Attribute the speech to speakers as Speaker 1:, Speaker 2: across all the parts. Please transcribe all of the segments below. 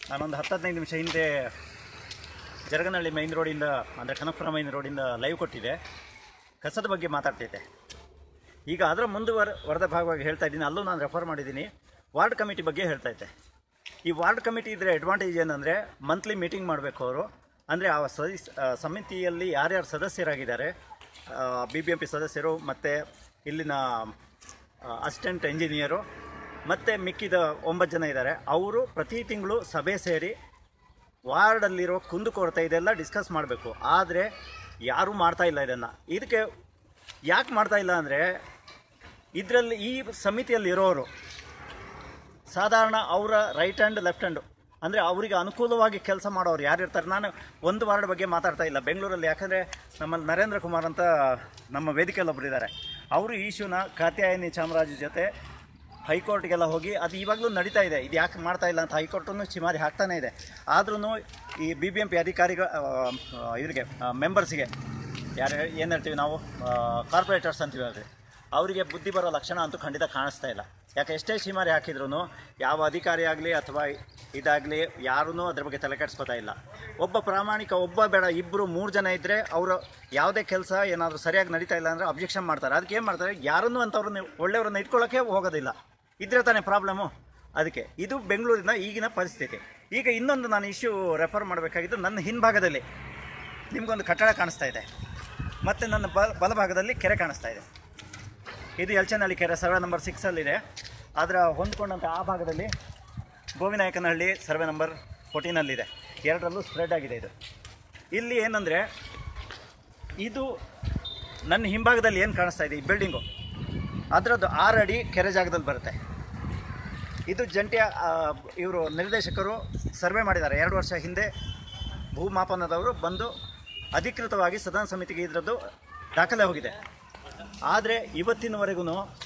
Speaker 1: ನಾನೊಂದು ಹತ್ತು ಹದಿನೈದು ನಿಮಿಷ ಹಿಂದೆ ಜರಗನಹಳ್ಳಿ ಮೈನ್ ರೋಡಿಂದ ಅಂದರೆ ಕನಕಪುರ ಮೈನ್ ರೋಡಿಂದ ಲೈವ್ ಕೊಟ್ಟಿದೆ ಕಸದ ಬಗ್ಗೆ ಮಾತಾಡ್ತಿದ್ದೆ ಈಗ ಅದರ ಮುಂದುವರ ವರದ ಭಾಗವಾಗಿ ಹೇಳ್ತಾ ಇದ್ದೀನಿ ಅಲ್ಲೂ ನಾನು ರೆಫರ್ ಮಾಡಿದ್ದೀನಿ ವಾರ್ಡ್ ಕಮಿಟಿ ಬಗ್ಗೆ ಹೇಳ್ತಾ ಇದ್ದೆ ಈ ವಾರ್ಡ್ ಕಮಿಟಿ ಇದ್ದರೆ ಅಡ್ವಾಂಟೇಜ್ ಏನಂದರೆ ಮಂತ್ಲಿ ಮೀಟಿಂಗ್ ಮಾಡಬೇಕು ಅವರು ಅಂದರೆ ಆ ಸದಸ್ ಆ ಸಮಿತಿಯಲ್ಲಿ ಯಾರ್ಯಾರು ಸದಸ್ಯರಾಗಿದ್ದಾರೆ ಬಿ ಬಿ ಎಂ ಪಿ ಸದಸ್ಯರು ಮತ್ತು ಇಲ್ಲಿನ ಅಸಿಸ್ಟೆಂಟ್ ಇಂಜಿನಿಯರು ಮತ್ತು ಮಿಕ್ಕಿದ ಒಂಬತ್ತು ಜನ ಇದ್ದಾರೆ ಅವರು ಪ್ರತಿ ತಿಂಗಳು ಸಭೆ ಸೇರಿ ವಾರ್ಡಲ್ಲಿರೋ ಕುಂದುಕೊರತೆ ಇದೆಲ್ಲ ಡಿಸ್ಕಸ್ ಮಾಡಬೇಕು ಆದರೆ ಯಾರೂ ಮಾಡ್ತಾ ಇಲ್ಲ ಇದನ್ನು ಇದಕ್ಕೆ ಯಾಕೆ ಮಾಡ್ತಾ ಇಲ್ಲ ಅಂದರೆ ಇದರಲ್ಲಿ ಈ ಸಮಿತಿಯಲ್ಲಿ ಇರೋರು ಸಾಧಾರಣ ಅವರ ರೈಟ್ ಹ್ಯಾಂಡ್ ಲೆಫ್ಟ್ ಹ್ಯಾಂಡು ಅಂದರೆ ಅವರಿಗೆ ಅನುಕೂಲವಾಗಿ ಕೆಲಸ ಮಾಡೋರು ಯಾರು ಇರ್ತಾರೆ ನಾನು ಒಂದು ವಾರ್ಡ್ ಬಗ್ಗೆ ಮಾತಾಡ್ತಾ ಇಲ್ಲ ಬೆಂಗಳೂರಲ್ಲಿ ಯಾಕಂದರೆ ನಮ್ಮಲ್ಲಿ ನರೇಂದ್ರ ಕುಮಾರ್ ಅಂತ ನಮ್ಮ ವೇದಿಕೆಯಲ್ಲಿ ಒಬ್ಬರು ಇದ್ದಾರೆ ಅವರು ಈ ಇಶ್ಯೂನ ಕಾತ್ಯಾಯನಿ ಚಾಮರಾಜ್ ಜೊತೆ ಹೈಕೋರ್ಟ್ಗೆಲ್ಲ ಹೋಗಿ ಅದು ಇವಾಗಲೂ ನಡೀತಾ ಇದೆ ಇದು ಯಾಕೆ ಮಾಡ್ತಾ ಇಲ್ಲ ಅಂತ ಹೈಕೋರ್ಟನ್ನು ಚಿಮಾರಿ ಹಾಕ್ತಾನೇ ಇದೆ ಆದ್ರೂ ಈ ಬಿ ಬಿ ಎಂ ಪಿ ಅಧಿಕಾರಿಗ ಇವರಿಗೆ ಮೆಂಬರ್ಸಿಗೆ ಯಾರು ಏನು ಹೇಳ್ತೀವಿ ನಾವು ಕಾರ್ಪೊರೇಟರ್ಸ್ ಅಂತೀವಿ ಅಲ್ರಿ ಅವರಿಗೆ ಬುದ್ಧಿ ಬರೋ ಲಕ್ಷಣ ಅಂತೂ ಖಂಡಿತ ಕಾಣಿಸ್ತಾ ಇಲ್ಲ ಯಾಕೆ ಎಷ್ಟೇ ಶಿಮಾರಿ ಹಾಕಿದ್ರು ಯಾವ ಅಧಿಕಾರಿ ಆಗಲಿ ಅಥವಾ ಇದಾಗಲಿ ಯಾರೂ ಅದ್ರ ಬಗ್ಗೆ ತಲೆ ಕೆಡಿಸ್ಕೋತಾ ಇಲ್ಲ ಒಬ್ಬ ಪ್ರಾಮಾಣಿಕ ಒಬ್ಬ ಬೇಡ ಇಬ್ಬರು ಮೂರು ಜನ ಇದ್ದರೆ ಅವರು ಯಾವುದೇ ಕೆಲಸ ಏನಾದರೂ ಸರಿಯಾಗಿ ನಡೀತಾ ಇಲ್ಲ ಅಂದರೆ ಅಬ್ಜೆಕ್ಷನ್ ಮಾಡ್ತಾರೆ ಅದಕ್ಕೆ ಏನು ಮಾಡ್ತಾರೆ ಯಾರನ್ನೂ ಅಂಥವ್ರನ್ನ ಒಳ್ಳೆಯವ್ರನ್ನ ಇಟ್ಕೊಳ್ಳೋಕ್ಕೆ ಹೋಗೋದಿಲ್ಲ ಇದ್ರೆ ತಾನೇ ಪ್ರಾಬ್ಲಮ್ಮು ಅದಕ್ಕೆ ಇದು ಬೆಂಗಳೂರಿನ ಈಗಿನ ಪರಿಸ್ಥಿತಿ ಈಗ ಇನ್ನೊಂದು ನಾನು ಇಶ್ಯೂ ರೆಫರ್ ಮಾಡಬೇಕಾಗಿದ್ದು ನನ್ನ ಹಿಂಭಾಗದಲ್ಲಿ ನಿಮಗೊಂದು ಕಟ್ಟಡ ಕಾಣಿಸ್ತಾ ಇದೆ ಮತ್ತು ನನ್ನ ಬಲ ಬಲಭಾಗದಲ್ಲಿ ಕೆರೆ ಕಾಣಿಸ್ತಾ ಇದೆ ಇದು ಎಲ್ಚನಹಳ್ಳಿ ಕೆರೆ ಸರ್ವೆ ನಂಬರ್ ಸಿಕ್ಸಲ್ಲಿದೆ ಅದರ ಹೊಂದ್ಕೊಂಡಂಥ ಆ ಭಾಗದಲ್ಲಿ ಗೋವಿನಾಯಕನಹಳ್ಳಿ ಸರ್ವೆ ನಂಬರ್ ಫೋರ್ಟೀನಲ್ಲಿದೆ ಎರಡರಲ್ಲೂ ಸ್ಪ್ರೆಡ್ ಆಗಿದೆ ಇದು ಇಲ್ಲಿ ಏನಂದರೆ ಇದು ನನ್ನ ಹಿಂಭಾಗದಲ್ಲಿ ಏನು ಕಾಣಿಸ್ತಾ ಇದೆ ಈ ಬಿಲ್ಡಿಂಗು ಅದರದ್ದು ಆರು ಅಡಿ ಕೆರೆ ಜಾಗದಲ್ಲಿ ಬರುತ್ತೆ ಇದು ಜಂಟಿಯ ಇವರು ನಿರ್ದೇಶಕರು ಸರ್ವೆ ಮಾಡಿದ್ದಾರೆ ಎರಡು ವರ್ಷ ಹಿಂದೆ ಭೂಮಾಪನದವರು ಬಂದು ಅಧಿಕೃತವಾಗಿ ಸದನ ಸಮಿತಿಗೆ ಇದರದ್ದು ದಾಖಲೆ ಹೋಗಿದೆ ಆದರೆ ಇವತ್ತಿನವರೆಗೂ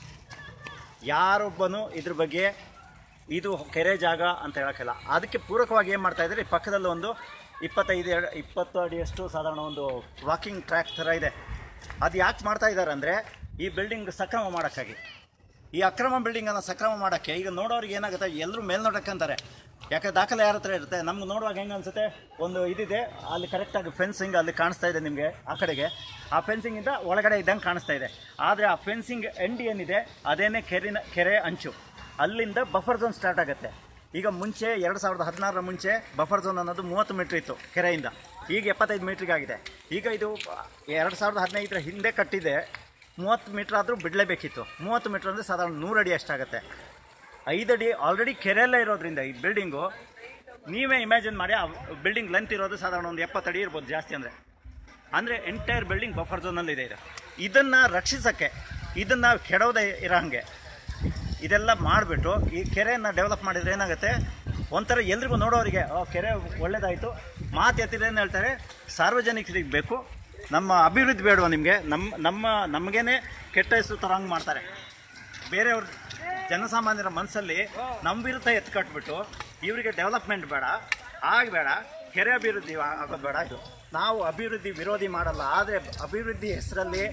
Speaker 1: ಯಾರೊಬ್ಬನು ಇದ್ರ ಬಗ್ಗೆ ಇದು ಕೆರೆ ಜಾಗ ಅಂತ ಹೇಳೋಕ್ಕಿಲ್ಲ ಅದಕ್ಕೆ ಪೂರಕವಾಗಿ ಏನು ಮಾಡ್ತಾ ಇದ್ದಾರೆ ಪಕ್ಕದಲ್ಲಿ ಒಂದು ಇಪ್ಪತ್ತೈದು ಎರಡು ಇಪ್ಪತ್ತು ಅಡಿಯಷ್ಟು ಸಾಧಾರಣ ಒಂದು ವಾಕಿಂಗ್ ಟ್ರ್ಯಾಕ್ ಥರ ಇದೆ ಅದು ಯಾಕೆ ಮಾಡ್ತಾ ಇದ್ದಾರೆ ಅಂದರೆ ಈ ಬಿಲ್ಡಿಂಗ್ ಸಕ್ರಮ ಮಾಡೋಕ್ಕಾಗಿ ಈ ಅಕ್ರಮ ಬಿಲ್ಡಿಂಗನ್ನು ಸಕ್ರಮ ಮಾಡೋಕ್ಕೆ ಈಗ ನೋಡೋರಿಗೆ ಏನಾಗುತ್ತೆ ಎಲ್ಲರೂ ಮೇಲ್ನೋಟಕ್ಕೆ ಅಂತಾರೆ ಯಾಕೆ ದಾಖಲೆ ಯಾರ ಹತ್ರ ಇರುತ್ತೆ ನಮ್ಗೆ ನೋಡುವಾಗ ಹೆಂಗೆ ಅನ್ಸುತ್ತೆ ಒಂದು ಇದಿದೆ ಅಲ್ಲಿ ಕರೆಕ್ಟಾಗಿ ಫೆನ್ಸಿಂಗ್ ಅಲ್ಲಿ ಕಾಣಿಸ್ತಾ ಇದೆ ನಿಮಗೆ ಆ ಕಡೆಗೆ ಆ ಫೆನ್ಸಿಂಗಿಂದ ಒಳಗಡೆ ಇದ್ದಂಗೆ ಕಾಣಿಸ್ತಾ ಇದೆ ಆದರೆ ಆ ಫೆನ್ಸಿಂಗ್ ಎಂಡ್ ಏನಿದೆ ಅದೇನೇ ಕೆರಿನ ಕೆರೆ ಅಂಚು ಅಲ್ಲಿಂದ ಬಫರ್ ಝೋನ್ ಸ್ಟಾರ್ಟ್ ಆಗುತ್ತೆ ಈಗ ಮುಂಚೆ ಎರಡು ಸಾವಿರದ ಹದಿನಾರರ ಮುಂಚೆ ಬಫರ್ ಝೋನ್ ಅನ್ನೋದು ಮೂವತ್ತು ಮೀಟ್ರ್ ಇತ್ತು ಕೆರೆಯಿಂದ ಈಗ ಎಪ್ಪತ್ತೈದು ಮೀಟ್ರಿಗೆ ಆಗಿದೆ ಈಗ ಇದು ಎರಡು ಸಾವಿರದ ಹದಿನೈದರ ಹಿಂದೆ ಕಟ್ಟಿದೆ ಮೂವತ್ತು ಮೀಟ್ರ್ ಆದರೂ ಬಿಡಲೇಬೇಕಿತ್ತು ಮೂವತ್ತು ಮೀಟ್ರ್ ಅಂದರೆ ಸಾಧಾರಣ ನೂರು ಅಡಿ ಅಷ್ಟಾಗುತ್ತೆ ಐದು ಅಡಿ ಆಲ್ರೆಡಿ ಕೆರೆಯಲ್ಲೇ ಇರೋದ್ರಿಂದ ಈ ಬಿಲ್ಡಿಂಗು ನೀವೇ ಇಮ್ಯಾಜಿನ್ ಮಾಡಿ ಆ ಬಿಲ್ಡಿಂಗ್ ಲೆಂತ್ ಇರೋದು ಸಾಧಾರಣ ಒಂದು ಎಪ್ಪತ್ತು ಅಡಿ ಇರ್ಬೋದು ಜಾಸ್ತಿ ಅಂದರೆ ಅಂದರೆ ಎಂಟೈರ್ ಬಿಲ್ಡಿಂಗ್ ಬಫರ್ ಝೋನಲ್ಲಿದೆ ಇದು ಇದನ್ನು ರಕ್ಷಿಸೋಕ್ಕೆ ಇದನ್ನು ಕೆಡೋದೇ ಇರೋ ಹಾಗೆ ಇದೆಲ್ಲ ಮಾಡಿಬಿಟ್ಟು ಈ ಕೆರೆಯನ್ನು ಡೆವಲಪ್ ಮಾಡಿದ್ರೆ ಏನಾಗುತ್ತೆ ಒಂಥರ ಎಲ್ರಿಗೂ ನೋಡೋರಿಗೆ ಓ ಕೆರೆ ಒಳ್ಳೇದಾಯಿತು ಮಾತು ಎತ್ತಿದ್ರೆ ಏನು ಹೇಳ್ತಾರೆ ಸಾರ್ವಜನಿಕರಿಗೆ ಬೇಕು ನಮ್ಮ ಅಭಿವೃದ್ಧಿ ಬೇಡವಾ ನಿಮಗೆ ನಮ್ಮ ನಮ್ಮ ನಮಗೇನೆ ಕೆಟ್ಟ ಹೆಸರು ತರಂಗೆ ಮಾಡ್ತಾರೆ ಬೇರೆಯವ್ರ ಜನಸಾಮಾನ್ಯರ ಮನಸ್ಸಲ್ಲಿ ನಮ್ಮ ವಿರುದ್ಧ ಎತ್ತು ಕಟ್ಬಿಟ್ಟು ಇವರಿಗೆ ಡೆವಲಪ್ಮೆಂಟ್ ಬೇಡ ಆಗ ಬೇಡ ಕೆರೆ ಅಭಿವೃದ್ಧಿ ಆ- ಆಗೋದು ಬೇಡ ಇದು ನಾವು ಅಭಿವೃದ್ಧಿ ವಿರೋಧಿ ಮಾಡಲ್ಲ ಆದರೆ ಅಭಿವೃದ್ಧಿ ಹೆಸರಲ್ಲಿ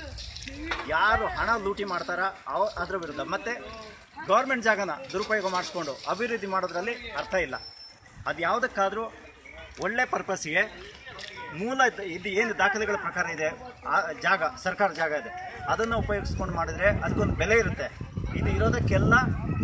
Speaker 1: ಯಾರು ಹಣ ಲೂಟಿ ಮಾಡ್ತಾರ ಅವ ಅದ್ರ ವಿರುದ್ಧ ಮತ್ತು ಗೌರ್ಮೆಂಟ್ ಜಾಗನ ದುರುಪಯೋಗ ಮಾಡಿಸ್ಕೊಂಡು ಅಭಿವೃದ್ಧಿ ಮಾಡೋದ್ರಲ್ಲಿ ಅರ್ಥ ಇಲ್ಲ ಅದು ಯಾವುದಕ್ಕಾದರೂ ಒಳ್ಳೆ ಪರ್ಪಸ್ಗೆ ಮೂಲ ಇದ್- ಇದು ಏನು ದಾಖಲೆಗಳ ಪ್ರಕಾರ ಇದೆ ಆ ಜಾಗ ಸರ್ಕಾರ ಜಾಗ ಇದೆ ಅದನ್ನು ಉಪಯೋಗಿಸ್ಕೊಂಡು ಮಾಡಿದ್ರೆ ಅದಕ್ಕೊಂದು ಬೆಲೆ ಇರುತ್ತೆ ಇದು ಇರೋದಕ್ಕೆಲ್ಲ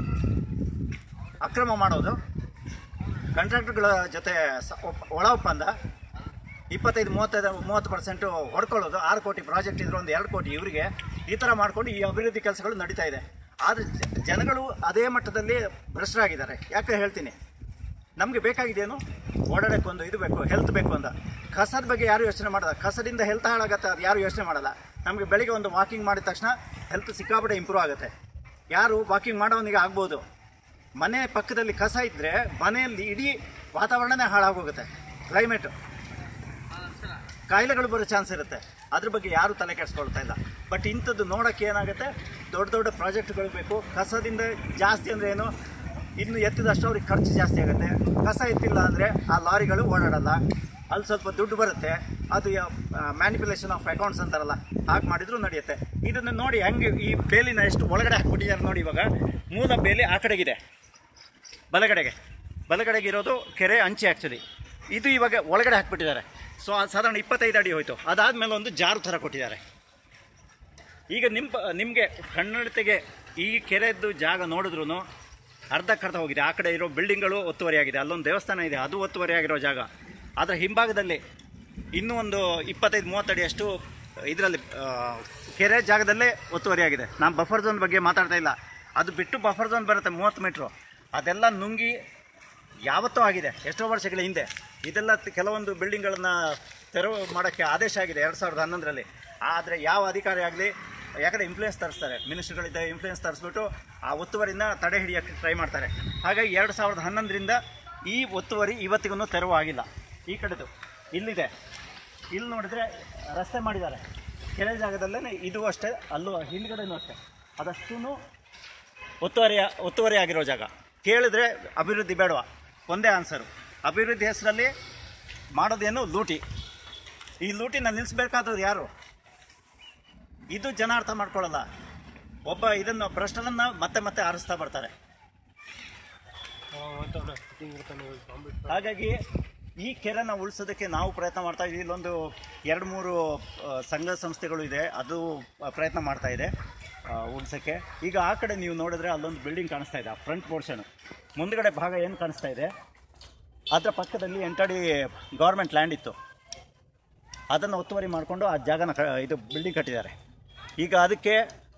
Speaker 1: ಅಕ್ರಮ ಮಾಡೋದು ಕಾಂಟ್ರಾಕ್ಟ್ಗಳ ಜೊತೆ ಸ- ಒಪ್- ಒಳ ಒಪ್ಪಂದ ಇಪ್ಪತ್ತೈದು ಮೂವತ್ತೈದು ಮೂವತ್ತು ಪರ್ಸೆಂಟು ಹೊಡ್ಕೊಳ್ಳೋದು ಆರು ಕೋಟಿ ಪ್ರಾಜೆಕ್ಟ್ ಇದ್ರೆ ಒಂದು ಎರಡು ಕೋಟಿ ಇವರಿಗೆ ಈ ಥರ ಮಾಡ್ಕೊಂಡು ಈ ಅಭಿವೃದ್ಧಿ ಕೆಲಸಗಳು ನಡೀತಾ ಇದೆ ಆದರೆ ಜ- ಜನಗಳು ಅದೇ ಮಟ್ಟದಲ್ಲಿ ಭ್ರಷ್ಟರಾಗಿದ್ದಾರೆ ಯಾಕೆ ಹೇಳ್ತೀನಿ ನಮಗೆ ಬೇಕಾಗಿದೇನು ಓಡಾಡಕ್ಕೆ ಒಂದು ಇದು ಬೇಕು ಹೆಲ್ತ್ ಬೇಕು ಅಂತ ಕಸದ ಬಗ್ಗೆ ಯಾರು ಯೋಚನೆ ಮಾಡಲ್ಲ ಕಸದಿಂದ ಹೆಲ್ತ್ ಹಾಳಾಗತ್ತೆ ಅದು ಯಾರು ಯೋಚನೆ ಮಾಡಲ್ಲ ನಮಗೆ ಬೆಳಿಗ್ಗೆ ಒಂದು ವಾಕಿಂಗ್ ಮಾಡಿದ ತಕ್ಷಣ ಹೆಲ್ತ್ ಸಿಕ್ಕಾಪಟ್ಟೆ ಇಂಪ್ರೂವ್ ಆಗುತ್ತೆ ಯಾರು ವಾಕಿಂಗ್ ಮಾಡೋನಿಗೆ ಆಗ್ಬೋದು ಮನೆ ಪಕ್ಕದಲ್ಲಿ ಕಸ ಇದ್ದರೆ ಮನೆಯಲ್ಲಿ ಇಡೀ ವಾತಾವರಣನೇ ಹಾಳಾಗೋಗುತ್ತೆ ಕ್ಲೈಮೇಟು ಕಾಯಿಲೆಗಳು ಬರೋ ಚಾನ್ಸ್ ಇರುತ್ತೆ ಅದ್ರ ಬಗ್ಗೆ ಯಾರು ತಲೆ ಕೆಡಿಸ್ಕೊಳ್ತಾ ಇಲ್ಲ ಬಟ್ ಇಂಥದ್ದು ನೋಡೋಕ್ಕೆ ಏನಾಗುತ್ತೆ ದೊಡ್ಡ ದೊಡ್ಡ ಪ್ರಾಜೆಕ್ಟ್ಗಳು ಬೇಕು ಕಸದಿಂದ ಜಾಸ್ತಿ ಅಂದರೆ ಏನು ಇನ್ನು ಎತ್ತಿದಷ್ಟು ಅವ್ರಿಗೆ ಖರ್ಚು ಜಾಸ್ತಿ ಆಗುತ್ತೆ ಕಸ ಎತ್ತಿಲ್ಲ ಅಂದರೆ ಆ ಲಾರಿಗಳು ಓಡಾಡಲ್ಲ ಅಲ್ಲಿ ಸ್ವಲ್ಪ ದುಡ್ಡು ಬರುತ್ತೆ ಅದು ಮ್ಯಾನಿಪುಲೇಷನ್ ಆಫ್ ಅಕೌಂಟ್ಸ್ ಅಂತಾರಲ್ಲ ಹಾಗೆ ಮಾಡಿದ್ರು ನಡೆಯುತ್ತೆ ಇದನ್ನು ನೋಡಿ ಹೆಂಗೆ ಈ ಬೇಲಿನ ಎಷ್ಟು ಒಳಗಡೆ ಹಾಕ್ಬಿಟ್ಟಿದ್ದಾರೆ ನೋಡಿ ಇವಾಗ ಮೂಲ ಬೇಲಿ ಆ ಕಡೆಗಿದೆ ಬಲಗಡೆಗೆ ಬಲಗಡೆಗೆ ಇರೋದು ಕೆರೆ ಅಂಚೆ ಆ್ಯಕ್ಚುಲಿ ಇದು ಇವಾಗ ಒಳಗಡೆ ಹಾಕ್ಬಿಟ್ಟಿದ್ದಾರೆ ಸೊ ಅದು ಸಾಧಾರಣ ಇಪ್ಪತ್ತೈದು ಅಡಿ ಹೋಯಿತು ಅದಾದಮೇಲೆ ಒಂದು ಜಾರು ಥರ ಕೊಟ್ಟಿದ್ದಾರೆ ಈಗ ನಿಮ್ಮ ನಿಮಗೆ ಕನ್ನಡತೆಗೆ ಈ ಕೆರೆದ್ದು ಜಾಗ ನೋಡಿದ್ರು ಅರ್ಧಕ್ಕರ್ಧ ಹೋಗಿದೆ ಆ ಕಡೆ ಇರೋ ಬಿಲ್ಡಿಂಗ್ಗಳು ಒತ್ತುವರಿಯಾಗಿದೆ ಅಲ್ಲೊಂದು ದೇವಸ್ಥಾನ ಇದೆ ಅದು ಒತ್ತುವರಿಯಾಗಿರೋ ಜಾಗ ಅದರ ಹಿಂಭಾಗದಲ್ಲಿ ಇನ್ನೂ ಒಂದು ಇಪ್ಪತ್ತೈದು ಮೂವತ್ತು ಅಡಿಯಷ್ಟು ಇದರಲ್ಲಿ ಕೆರೆ ಜಾಗದಲ್ಲೇ ಒತ್ತುವರಿಯಾಗಿದೆ ನಾನು ಬಫರ್ ಝೋನ್ ಬಗ್ಗೆ ಮಾತಾಡ್ತಾ ಇಲ್ಲ ಅದು ಬಿಟ್ಟು ಬಫರ್ ಝೋನ್ ಬರುತ್ತೆ ಮೂವತ್ತು ಮೀಟ್ರು ಅದೆಲ್ಲ ನುಂಗಿ ಯಾವತ್ತೂ ಆಗಿದೆ ಎಷ್ಟೋ ವರ್ಷಗಳ ಹಿಂದೆ ಇದೆಲ್ಲ ತ- ಕೆಲವೊಂದು ಬಿಲ್ಡಿಂಗ್ಗಳನ್ನು ತೆರವು ಮಾಡೋಕ್ಕೆ ಆದೇಶ ಆಗಿದೆ ಎರಡು ಸಾವಿರದ ಹನ್ನೊಂದರಲ್ಲಿ ಆದರೆ ಯಾವ ಅಧಿಕಾರಿ ಆಗಲಿ ಯಾಕಂದರೆ ಇನ್ಫ್ಲೂಯೆನ್ಸ್ ತರಿಸ್ತಾರೆ ಮಿನಿಸ್ಟ್ರುಗಳಿದ್ದ ಇನ್ಫ್ಲೂಯೆನ್ಸ್ ತರಿಸ್ಬಿಟ್ಟು ಆ ಒತ್ತುವರಿನ ತಡೆ ಹಿಡಿಯೋಕ್ಕೆ ಟ್ರೈ ಮಾಡ್ತಾರೆ ಹಾಗಾಗಿ ಎರಡು ಸಾವಿರದ ಹನ್ನೊಂದರಿಂದ ಈ ಒತ್ತುವರಿ ಇವತ್ತಿಗೂ ತೆರವು ಆಗಿಲ್ಲ ಈ ಕಡೆದು ಇಲ್ಲಿದೆ ಇಲ್ಲಿ ನೋಡಿದ್ರೆ ರಸ್ತೆ ಮಾಡಿದ್ದಾರೆ ಕೆರೆ ಜಾಗದಲ್ಲೇ ಇದು ಅಷ್ಟೇ ಅಲ್ಲೂ ಹಿಂದ್ಗಡೆನೂ ಅಷ್ಟೇ ಅದಷ್ಟೂ ಒತ್ತುವರಿಯ ಒತ್ತುವರಿ ಆಗಿರೋ ಜಾಗ ಕೇಳಿದ್ರೆ ಅಭಿವೃದ್ಧಿ ಬೇಡವಾ ಒಂದೇ ಆನ್ಸರು ಅಭಿವೃದ್ಧಿ ಹೆಸರಲ್ಲಿ ಮಾಡೋದೇನು ಲೂಟಿ ಈ ಲೂಟಿನ ನಿಲ್ಲಿಸ್ಬೇಕಾದವ್ರು ಯಾರು ಇದು ಜನ ಅರ್ಥ ಮಾಡ್ಕೊಳ್ಳಲ್ಲ ಒಬ್ಬ ಇದನ್ನು ಭ್ರಷ್ಟರನ್ನ ಮತ್ತೆ ಮತ್ತೆ ಆರಿಸ್ತಾ ಬರ್ತಾರೆ ಹಾಗಾಗಿ ಈ ಕೆರೆನ ಉಳಿಸೋದಕ್ಕೆ ನಾವು ಪ್ರಯತ್ನ ಮಾಡ್ತಾ ಇದ್ದೀವಿ ಇಲ್ಲೊಂದು ಎರಡು ಮೂರು ಆ, ಸಂಘ ಸಂಸ್ಥೆಗಳು ಇದೆ ಅದು ಆ, ಪ್ರಯತ್ನ ಮಾಡ್ತಾ ಇದೆ ಉಳಿಸೋಕ್ಕೆ ಈಗ ಆ ಕಡೆ ನೀವು ನೋಡಿದ್ರೆ ಅಲ್ಲೊಂದು ಬಿಲ್ಡಿಂಗ್ ಕಾಣಿಸ್ತಾ ಇದೆ ಆ ಫ್ರಂಟ್ ಪೋರ್ಷನ್ ಮುಂದ್ಗಡೆ ಭಾಗ ಏನು ಕಾಣಿಸ್ತಾ ಇದೆ ಅದರ ಪಕ್ಕದಲ್ಲಿ ಎಂಟಡಿ ಗೌರ್ಮೆಂಟ್ ಲ್ಯಾಂಡ್ ಇತ್ತು ಅದನ್ನು ಒತ್ತುವರಿ ಮಾಡಿಕೊಂಡು ಆ ಜಾಗನ ಕ ಇದು ಬಿಲ್ಡಿಂಗ್ ಕಟ್ಟಿದ್ದಾರೆ ಈಗ ಅದಕ್ಕೆ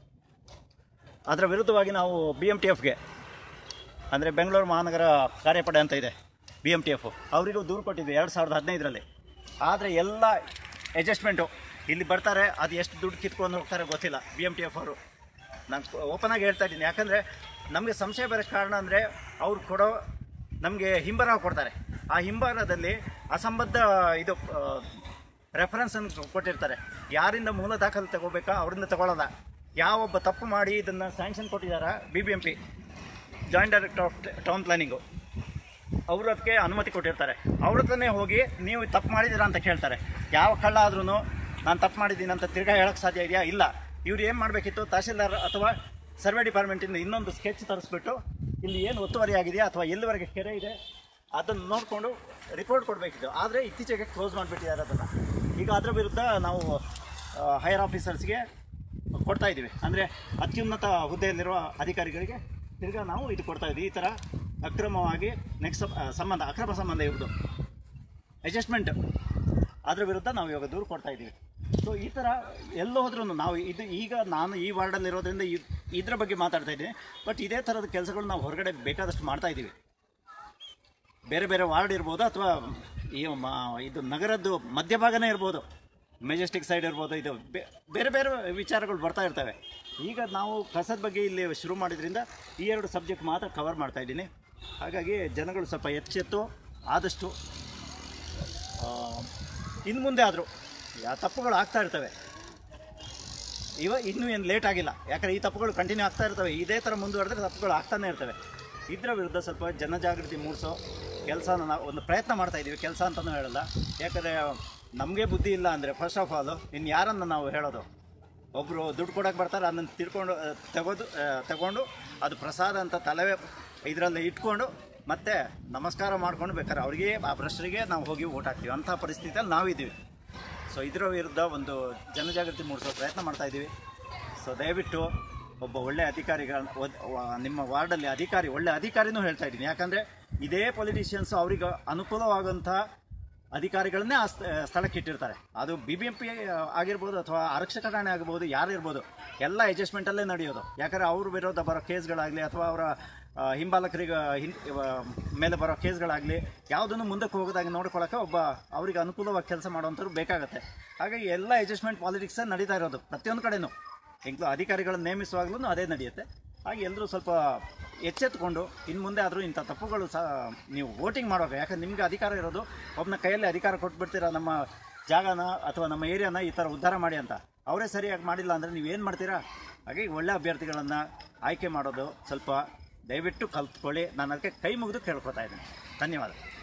Speaker 1: ಅದರ ವಿರುದ್ಧವಾಗಿ ನಾವು ಬಿ ಎಮ್ ಟಿ ಎಫ್ಗೆ ಅಂದರೆ ಬೆಂಗಳೂರು ಮಹಾನಗರ ಕಾರ್ಯಪಡೆ ಅಂತ ಇದೆ ಬಿ ಎಮ್ ಟಿ ಎಫ್ ಅವರಿಗೂ ದೂರು ಕೊಟ್ಟಿದ್ವಿ ಎರಡು ಸಾವಿರದ ಹದಿನೈದರಲ್ಲಿ ಆದರೆ ಎಲ್ಲ ಅಡ್ಜಸ್ಟ್ಮೆಂಟು ಇಲ್ಲಿ ಬರ್ತಾರೆ ಅದು ಎಷ್ಟು ದುಡ್ಡು ಕಿತ್ಕೊಂಡು ಹೋಗ್ತಾರೆ ಗೊತ್ತಿಲ್ಲ ಬಿ ಎಮ್ ಟಿ ಎಫ್ ಅವರು ನಾನು ಓಪನ್ ಆಗಿ ಹೇಳ್ತಾ ಇದ್ದೀನಿ ಯಾಕಂದರೆ ನಮಗೆ ಸಂಶಯ ಬರೋಕ್ಕೆ ಕಾರಣ ಅಂದರೆ ಅವ್ರು ಕೊಡೋ ನಮಗೆ ಹಿಂಬರ ಕೊಡ್ತಾರೆ ಆ ಹಿಂಬರದಲ್ಲಿ ಅಸಂಬದ್ಧ ಇದು ರೆಫರೆನ್ಸನ್ನು ಕೊಟ್ಟಿರ್ತಾರೆ ಯಾರಿಂದ ಮೂಲ ದಾಖಲೆ ತಗೋಬೇಕಾ ಅವರಿಂದ ತಗೊಳ್ಳೋಲ್ಲ ಯಾವೊಬ್ಬ ತಪ್ಪು ಮಾಡಿ ಇದನ್ನು ಸ್ಯಾಂಕ್ಷನ್ ಕೊಟ್ಟಿದ್ದಾರ B B M P joint director of town planning ಅವರು ಅದಕ್ಕೆ ಅನುಮತಿ ಕೊಟ್ಟಿರ್ತಾರೆ ಅವ್ರ ಹತ್ರನೇ ಹೋಗಿ ನೀವು ತಪ್ಪು ಮಾಡಿದ್ದೀರಾ ಅಂತ ಕೇಳ್ತಾರೆ ಯಾವ ಕಳ್ಳ ಆದ್ರೂ ನಾನು ತಪ್ಪು ಮಾಡಿದ್ದೀನಿ ಅಂತ ತಿರ್ಗಾ ಹೇಳೋಕ್ಕೆ ಸಾಧ್ಯ ಇದೆಯಾ ಇಲ್ಲ ಇವ್ರು ಏನು ಮಾಡಬೇಕಿತ್ತು ತಹಸೀಲ್ದಾರ್ ಅಥವಾ ಸರ್ವೆ ಡಿಪಾರ್ಟ್ಮೆಂಟಿಂದ ಇನ್ನೊಂದು ಸ್ಕೆಚ್ ತರಿಸ್ಬಿಟ್ಟು ಇಲ್ಲಿ ಏನು ಒತ್ತುವರಿ ಆಗಿದೆಯಾ ಅಥವಾ ಎಲ್ಲಿವರೆಗೆ ಕೆರೆ ಇದೆ ಅದನ್ನು ನೋಡಿಕೊಂಡು ರಿಪೋರ್ಟ್ ಕೊಡಬೇಕಿತ್ತು ಆದರೆ ಇತ್ತೀಚೆಗೆ ಕ್ಲೋಸ್ ಮಾಡಿಬಿಟ್ಟಿದ್ದಾರೆ ಅದನ್ನು ಈಗ ಅದರ ವಿರುದ್ಧ ನಾವು ಹೈಯರ್ ಆಫೀಸರ್ಸ್ಗೆ ಕೊಡ್ತಾ ಇದ್ದೀವಿ ಅಂದರೆ ಅತ್ಯುನ್ನತ ಹುದ್ದೆಯಲ್ಲಿರುವ ಅಧಿಕಾರಿಗಳಿಗೆ ತಿರ್ಗಾ ನಾವು ಇದು ಕೊಡ್ತಾ ಇದ್ದೀವಿ ಈ ಥರ ಅಕ್ರಮವಾಗಿ ನೆಕ್ಸ್ಟ್ ಸಂಬಂಧ ಅಕ್ರಮ ಸಂಬಂಧ ಇವ್ರದ್ದು ಅಡ್ಜಸ್ಟ್ಮೆಂಟ್ ಅದ್ರ ವಿರುದ್ಧ ನಾವು ಇವಾಗ ದೂರು ಕೊಡ್ತಾ ಇದ್ದೀವಿ ಸೊ ಈ ಥರ ಎಲ್ಲೋ ಹೋದ್ರೂ ನಾವು ಇದು ಈಗ ನಾನು ಈ ವಾರ್ಡಲ್ಲಿರೋದ್ರಿಂದ ಇದ್- ಇದ್ರ ಬಗ್ಗೆ ಮಾತಾಡ್ತಾ ಇದ್ದೀನಿ ಬಟ್ ಇದೇ ಥರದ ಕೆಲಸಗಳು ನಾವು ಹೊರಗಡೆ ಬೇಕಾದಷ್ಟು ಮಾಡ್ತಾ ಇದ್ದೀವಿ ಬೇರೆ ಬೇರೆ ವಾರ್ಡ್ ಇರ್ಬೋದು ಅಥವಾ ಈ ಮ- ಇದು ನಗರದ್ದು ಮಧ್ಯಭಾಗನೇ ಇರ್ಬೋದು ಮೆಜೆಸ್ಟಿಕ್ ಸೈಡ್ ಇರ್ಬೋದು ಇದು ಬೇ- ಬೇರೆ ಬೇರೆ ವಿಚಾರಗಳು ಬರ್ತಾ ಇರ್ತವೆ ಈಗ ನಾವು ಕಸದ ಬಗ್ಗೆ ಇಲ್ಲಿ ಶುರು ಮಾಡಿದ್ರಿಂದ ಈ ಎರಡು ಸಬ್ಜೆಕ್ಟ್ ಮಾತ್ರ ಕವರ್ ಮಾಡ್ತಾ ಇದ್ದೀನಿ ಹಾಗಾಗಿ ಜನಗಳು ಸ್ವಲ್ಪ ಎಚ್ಚೆತ್ತು ಆದಷ್ಟು ಇನ್ನು ಮುಂದೆ ಆದರೂ ಯಾವ ತಪ್ಪುಗಳು ಆಗ್ತಾ ಇರ್ತವೆ ಇವ ಇನ್ನೂ ಏನು ಲೇಟ್ ಆಗಿಲ್ಲ ಯಾಕಂದರೆ ಈ ತಪ್ಪುಗಳು ಕಂಟಿನ್ಯೂ ಆಗ್ತಾ ಇರ್ತವೆ ಇದೇ ಥರ ಮುಂದುವರೆದ್ರೆ ತಪ್ಪುಗಳು ಆಗ್ತಾನೆ ಇರ್ತವೆ ಇದರ ವಿರುದ್ಧ ಸ್ವಲ್ಪ ಜನಜಾಗೃತಿ ಮೂಡಿಸೋ ಕೆಲಸನ ನಾವು ಒಂದು ಪ್ರಯತ್ನ ಮಾಡ್ತಾ ಇದ್ದೀವಿ ಕೆಲಸ ಅಂತಲೂ ಹೇಳಲ್ಲ ಯಾಕಂದರೆ ನಮಗೆ ಬುದ್ಧಿ ಇಲ್ಲ ಅಂದರೆ ಫಸ್ಟ್ ಆಫ್ ಆಲು ಇನ್ನು ಯಾರನ್ನು ನಾವು ಹೇಳೋದು ಒಬ್ಬರು ದುಡ್ಡು ಕೊಡೋಕೆ ಬರ್ತಾರೆ ಅದನ್ನು ತಿಳ್ಕೊಂಡು ಆ, ತೆಗೆದು ಆ, ತಗೊಂಡು ಅದು ಪ್ರಸಾದ ಅಂತ ತಲೆ ಇದರಲ್ಲಿ ಇಟ್ಕೊಂಡು ಮತ್ತೆ ನಮಸ್ಕಾರ ಮಾಡ್ಕೊಂಡು ಬೇಕಾದ್ರೆ ಅವರಿಗೆ ಆ ಭ್ರಷ್ಟರಿಗೆ ನಾವು ಹೋಗಿ ಓಟ್ ಹಾಕ್ತೀವಿ ಅಂಥ ಪರಿಸ್ಥಿತಿಯಲ್ಲಿ ನಾವಿದ್ದೀವಿ ಸೊ ಇದರ ವಿರುದ್ಧ ಒಂದು ಜನಜಾಗೃತಿ ಮೂಡಿಸೋ ಪ್ರಯತ್ನ ಮಾಡ್ತಾ ಇದ್ದೀವಿ ಸೊ ದಯವಿಟ್ಟು ಒಬ್ಬ ಒಳ್ಳೆ ಅಧಿಕಾರಿಗಳ ಒದ್- ವ- ನಿಮ್ಮ ವಾರ್ಡಲ್ಲಿ ಅಧಿಕಾರಿ ಒಳ್ಳೆ ಅಧಿಕಾರಿನೂ ಹೇಳ್ತಾ ಇದ್ದೀನಿ ಯಾಕಂದರೆ ಇದೇ ಪೊಲಿಟಿಷಿಯನ್ಸ್ ಅವ್ರಿಗೆ ಅನುಕೂಲವಾಗುವಂಥ ಅಧಿಕಾರಿಗಳನ್ನೇ ಆ ಸ್ಥ- ಸ್ಥಳಕ್ಕೆ ಇಟ್ಟಿರ್ತಾರೆ ಅದು ಬಿ ಬಿ ಎಂ ಪಿ ಆಗಿರ್ಬೋದು ಅಥವಾ ಆರಕ್ಷಕ ಠಾಣೆ ಆಗ್ಬೋದು ಯಾರು ಇರ್ಬೋದು ಎಲ್ಲ ಅಡ್ಜಸ್ಟ್ಮೆಂಟಲ್ಲೇ ನಡೆಯೋದು ಯಾಕಂದರೆ ಅವ್ರ ವಿರೋಧ ಬರೋ ಕೇಸ್ಗಳಾಗಲಿ ಅಥವಾ ಅವರ ಆ, ಹಿಂಬಾಲಕರಿಗೆ ಹಿನ್ ಇವ- ಮೇಲೆ ಬರೋ ಕೇಸ್ಗಳಾಗಲಿ ಯಾವುದನ್ನು ಮುಂದಕ್ಕೆ ಹೋಗೋದಾಗಿ ನೋಡ್ಕೊಳ್ಳೋಕೆ ಒಬ್ಬ ಅವರಿಗೆ ಅನುಕೂಲವಾಗಿ ಕೆಲಸ ಮಾಡೋವಂಥವ್ರು ಬೇಕಾಗುತ್ತೆ ಹಾಗಾಗಿ ಎಲ್ಲ ಅಡ್ಜಸ್ಟ್ಮೆಂಟ್ ಪಾಲಿಟಿಕ್ಸೇ ನಡೀತಾ ಇರೋದು ಪ್ರತಿಯೊಂದು ಕಡೆನೂ ಇಂಕ್ಲು ಅಧಿಕಾರಿಗಳನ್ನು ನೇಮಿಸುವಾಗಲೂ ಅದೇ ನಡೆಯುತ್ತೆ ಹಾಗೆ ಎಲ್ಲರೂ ಸ್ವಲ್ಪ ಎಚ್ಚೆತ್ತುಕೊಂಡು ಇನ್ನು ಮುಂದೆ ಆದರೂ ಇಂಥ ತಪ್ಪುಗಳು ಸಹ ನೀವು ವೋಟಿಂಗ್ ಮಾಡುವಾಗ ಯಾಕಂದ್ರೆ ನಿಮಗೆ ಅಧಿಕಾರ ಇರೋದು ಒಬ್ಬನ ಕೈಯಲ್ಲಿ ಅಧಿಕಾರ ಕೊಟ್ಬಿಡ್ತೀರಾ ನಮ್ಮ ಜಾಗನ ಅಥವಾ ನಮ್ಮ ಏರಿಯಾನ ಈ ಥರ ಉದ್ಧಾರ ಮಾಡಿ ಅಂತ ಅವರೇ ಸರಿಯಾಗಿ ಮಾಡಿಲ್ಲ ಅಂದರೆ ನೀವು ಏನು ಮಾಡ್ತೀರಾ ಹಾಗೆ ಒಳ್ಳೆ ಅಭ್ಯರ್ಥಿಗಳನ್ನು ಆಯ್ಕೆ ಮಾಡೋದು ಸ್ವಲ್ಪ ದಯವಿಟ್ಟು ಕಲ್ತ್ಕೊಳ್ಳಿ ನಾನು ಅದಕ್ಕೆ ಕೈ ಮುಗಿದು ಕೇಳ್ಕೊತಾ ಇದ್ದೀನಿ ಧನ್ಯವಾದ